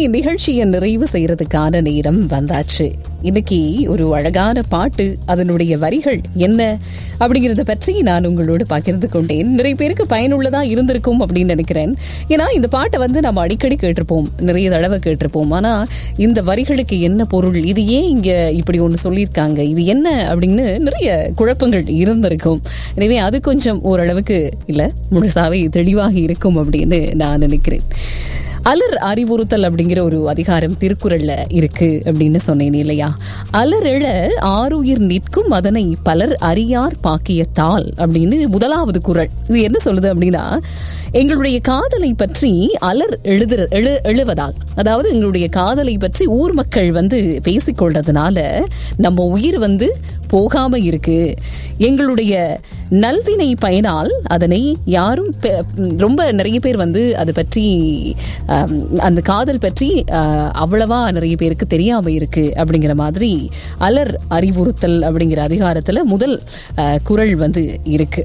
இன்றைய நிகழ்ச்சியை நிறைவு செய்யறதுக்கான நேரம் வந்தாச்சு இன்னைக்கு ஒரு அழகான பாட்டு அதனுடைய வரிகள் என்ன அப்படிங்கறத பற்றி நான் உங்களோடு பகிர்ந்து கொண்டேன் நிறைய பேருக்கு பயனுள்ளதா இருந்திருக்கும் அப்படின்னு நினைக்கிறேன் ஏன்னா இந்த பாட்டை வந்து நம்ம அடிக்கடி கேட்டிருப்போம் நிறைய தடவை கேட்டிருப்போம் ஆனா இந்த வரிகளுக்கு என்ன பொருள் இது ஏன் இங்க இப்படி ஒன்று சொல்லியிருக்காங்க இது என்ன அப்படின்னு நிறைய குழப்பங்கள் இருந்திருக்கும் எனவே அது கொஞ்சம் ஓரளவுக்கு இல்ல முழுசாவே தெளிவாக இருக்கும் அப்படின்னு நான் நினைக்கிறேன் அலர் அறிவுறுத்தல் அப்படிங்கிற ஒரு அதிகாரம் திருக்குறள்ல இருக்கு அப்படின்னு சொன்னேன் இல்லையா அலர் எழ ஆறுயிர் நிற்கும் அதனை பலர் அறியார் பாக்கியத்தால் அப்படின்னு முதலாவது குறள் இது என்ன சொல்லுது அப்படின்னா எங்களுடைய காதலை பற்றி அலர் எழுதுற எழு எழுவதால் அதாவது எங்களுடைய காதலை பற்றி ஊர் மக்கள் வந்து பேசிக்கொள்றதுனால நம்ம உயிர் வந்து போகாம இருக்கு எங்களுடைய நல்வினை பயனால் அதனை யாரும் பெ- ரொம்ப நிறைய பேர் வந்து அதை பற்றி ஆம், அந்த காதல் பற்றி ஆ, அவ்வளவா நிறைய பேருக்கு தெரியாம இருக்கு அப்படிங்கிற மாதிரி அலர் அறிவுறுத்தல் அப்படிங்கிற அதிகாரத்துல முதல் ஆ, குறள் வந்து இருக்கு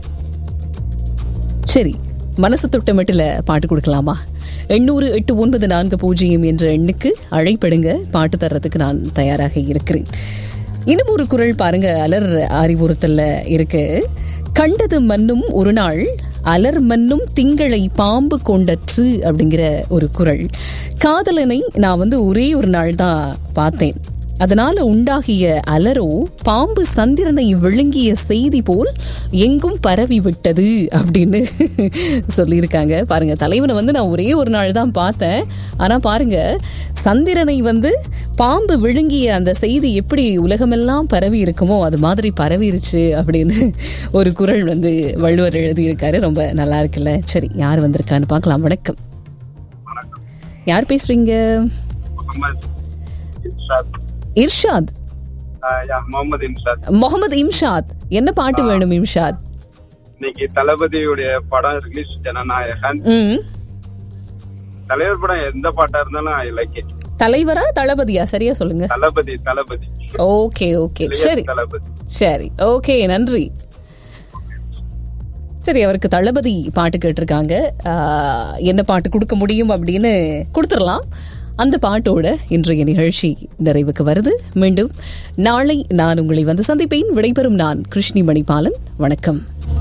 சரி மனசு தொட்டமட்டில் பாட்டு கொடுக்கலாமா எண்ணூறு எட்டு ஒன்பது நான்கு பூஜ்ஜியம் என்ற எண்ணுக்கு அழைப்படுங்க பாட்டு தர்றதுக்கு நான் தயாராக இருக்கிறேன் இன்னும் ஒரு குறள் பாருங்க அலர் அறிவுறுத்தல்ல இருக்கு கண்டது மன்னும் ஒரு நாள் அலர் மன்னும் திங்களை பாம்பு கொண்டற்று அப்படிங்கிற ஒரு குறள் காதலனை நான் வந்து ஒரே ஒரு நாள் தான் பார்த்தேன் அதனால உண்டாகிய அலரோ பாம்பு சந்திரனை விழுங்கிய செய்தி போல் எங்கும் பரவி விட்டது அப்படின்னு சொல்லியிருக்காங்க பாருங்க தலைவனை வந்து நான் ஒரே ஒரு நாள் தான் பார்த்தேன் ஆனா பாருங்க சந்திரனை வந்து பாம்பு விழுங்கிய அந்த செய்தி எப்படி உலகமெல்லாம் பரவி இருக்குமோ அது மாதிரி பரவிருச்சு அப்படின்னு ஒரு குறள் வந்து வள்ளுவர் எழுதியிருக்காரு ரொம்ப நல்லா இருக்குல்ல சரி யார் வந்திருக்கான்னு பார்க்கலாம் வணக்கம் யார் பேசுறீங்க முகமது இம்ஷாத் இர்ஷாத் ஆஹ் யா, முகமது இம்ஷாத் முகமது இம்ஷாத் என்ன பாட்டு வேணும் இம்ஷாத் இன்னைக்கு தளபதியுடைய படம் ரிலீஸ் ஜனநாயகன் ம் தலைவர் படம் எந்த பாட்டா இருந்தாலும் ஐ லைக் இட் தலைவரா தளபதியா சரியா சொல்லுங்க தளபதி தளபதி ஓகே ஓகே இளைய சரி தளபதி சரி ஓகே நன்றி சரி அவருக்கு தளபதி பாட்டு கேட்டிருக்காங்க ஆஹ், என்ன பாட்டு கொடுக்க முடியும் அப்படின்னு கொடுத்துடலாம் அந்த பாட்டோட இன்றைய நிகழ்ச்சி நிறைவுக்கு வருது மீண்டும் நாளை நான் உங்களை வந்து சந்திப்பேன் விடைபெறும் நான் கிருஷ்ணி மணிபாலன் வணக்கம்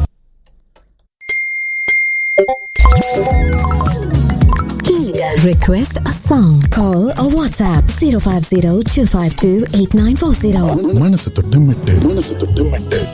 Request a song. Call or WhatsApp 050 252 8940. மனசு தொட்டு மெட்டு மனசு தொட்டு மெட்டு